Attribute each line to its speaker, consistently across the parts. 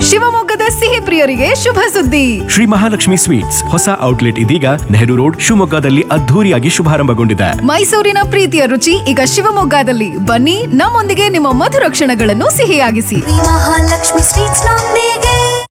Speaker 1: ಶಿವಮೊಗ್ಗದ ಸಿಹಿ ಪ್ರಿಯರಿಗೆ ಶುಭ ಸುದ್ದಿ
Speaker 2: ಶ್ರೀ ಮಹಾಲಕ್ಷ್ಮಿ ಸ್ವೀಟ್ಸ್ ಹೊಸ ಔಟ್ಲೆಟ್ ಇದೀಗ ನೆಹರು ರೋಡ್ ಶಿವಮೊಗ್ಗದಲ್ಲಿ ಅದ್ಧೂರಿಯಾಗಿ ಶುಭಾರಂಭಗೊಂಡಿದೆ
Speaker 1: ಮೈಸೂರಿನ ಪ್ರೀತಿಯ ರುಚಿ ಈಗ ಶಿವಮೊಗ್ಗದಲ್ಲಿ ಬನ್ನಿ ನಮ್ಮೊಂದಿಗೆ ನಿಮ್ಮ ಮಧುರ ಕ್ಷಣಗಳನ್ನು ಸಿಹಿಯಾಗಿಸಿ
Speaker 3: ಮಹಾಲಕ್ಷ್ಮಿ ಸ್ವೀಟ್ಸ್ ನೊಂದಿಗೆ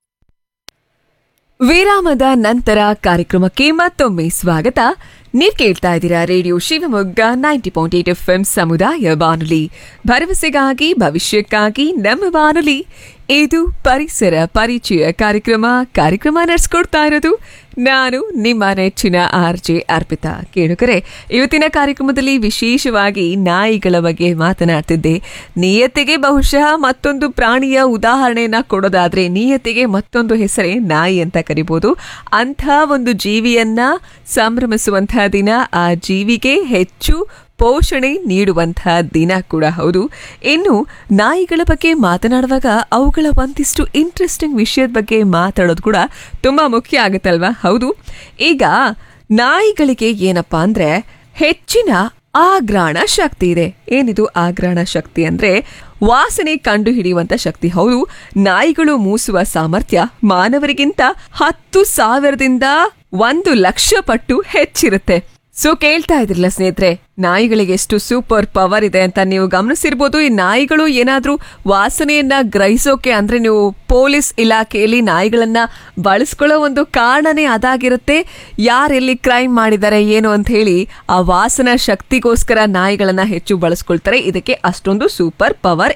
Speaker 4: ವಿರಾಮದ ನಂತರ ಕಾರ್ಯಕ್ರಮಕ್ಕೆ ಮತ್ತೊಮ್ಮೆ ಸ್ವಾಗತ ನೀವ್ ಕೇಳ್ತಾ ಇದ್ದೀರಾ radio Shivamogga ninety point eight F M ಸಮುದಾಯ ಬಾನುಲಿ ಭರವಸೆಗಾಗಿ ಭವಿಷ್ಯಕ್ಕಾಗಿ ನಮ್ಮ ಬಾನುಲಿ ಇದು ಪರಿಸರ ಪರಿಚಯ ಕಾರ್ಯಕ್ರಮ ಕಾರ್ಯಕ್ರಮ ನಡೆಸ್ಕೊಡ್ತಾ ಇರೋದು ನಾನು ನಿಮ್ಮ ನೆಚ್ಚಿನ ಆರ್ ಜೆ ಅರ್ಪಿತಾ ಕೇಳುಗರೆ ಇವತ್ತಿನ ಕಾರ್ಯಕ್ರಮದಲ್ಲಿ ವಿಶೇಷವಾಗಿ ನಾಯಿಗಳ ಬಗ್ಗೆ ಮಾತನಾಡ್ತಿದ್ದೆ ನಿಯತ್ತಿಗೆ ಬಹುಶಃ ಮತ್ತೊಂದು ಪ್ರಾಣಿಯ ಉದಾಹರಣೆಯನ್ನ ಕೊಡೋದಾದ್ರೆ ನಿಯತ್ತಿಗೆ ಮತ್ತೊಂದು ಹೆಸರೇ ನಾಯಿ ಅಂತ ಕರಿಬಹುದು ಅಂಥ ಒಂದು ಜೀವಿಯನ್ನ ಸಂಭ್ರಮಿಸುವಂತಹ ದಿನ ಆ ಜೀವಿಗೆ ಹೆಚ್ಚು ಪೋಷಣೆ ನೀಡುವಂತಹ ದಿನ ಕೂಡ ಹೌದು ಇನ್ನು ನಾಯಿಗಳ ಬಗ್ಗೆ ಮಾತನಾಡುವಾಗ ಅವುಗಳ ಒಂದಿಷ್ಟು ಇಂಟ್ರೆಸ್ಟಿಂಗ್ ವಿಷಯದ ಬಗ್ಗೆ ಮಾತಾಡೋದು ಕೂಡ ತುಂಬಾ ಮುಖ್ಯ ಆಗುತ್ತಲ್ವಾ ಹೌದು ಈಗ ನಾಯಿಗಳಿಗೆ ಏನಪ್ಪಾ ಅಂದ್ರೆ ಹೆಚ್ಚಿನ ಆಗ್ರಾಣ ಶಕ್ತಿ ಇದೆ ಏನಿದು ಆಗ್ರಾಣ ಶಕ್ತಿ ಅಂದ್ರೆ ವಾಸನೆ ಕಂಡು ಹಿಡಿಯುವಂತ ಶಕ್ತಿ ಹೌದು ನಾಯಿಗಳು ಮೂಸುವ ಸಾಮರ್ಥ್ಯ ಮಾನವರಿಗಿಂತ ಹತ್ತು ಸಾವಿರದಿಂದ ಒಂದು ಲಕ್ಷ ಪಟ್ಟು ಹೆಚ್ಚಿರುತ್ತೆ ಸೊ ಕೇಳ್ತಾ ಇದ್ರಲ್ಲ ಸ್ನೇಹಿತರೆ ನಾಯಿಗಳಿಗೆ ಎಷ್ಟು ಸೂಪರ್ ಪವರ್ ಇದೆ ಅಂತ ನೀವು ಗಮನಿಸಿರ್ಬೋದು ಈ ನಾಯಿಗಳು ಏನಾದ್ರೂ ವಾಸನೆಯನ್ನ ಗ್ರಹಿಸೋಕೆ ಅಂದ್ರೆ ನೀವು ಪೊಲೀಸ್ ಇಲಾಖೆಯಲ್ಲಿ ನಾಯಿಗಳನ್ನ ಬಳಸ್ಕೊಳ್ಳೋ ಒಂದು ಕಾರಣನೇ ಅದಾಗಿರುತ್ತೆ ಯಾರೆಲ್ಲಿ ಕ್ರೈಮ್ ಮಾಡಿದ್ದಾರೆ ಏನು ಅಂತ ಹೇಳಿ ಆ ವಾಸನ ಶಕ್ತಿಗೋಸ್ಕರ ನಾಯಿಗಳನ್ನ ಹೆಚ್ಚು ಬಳಸ್ಕೊಳ್ತಾರೆ ಇದಕ್ಕೆ ಅಷ್ಟೊಂದು ಸೂಪರ್ ಪವರ್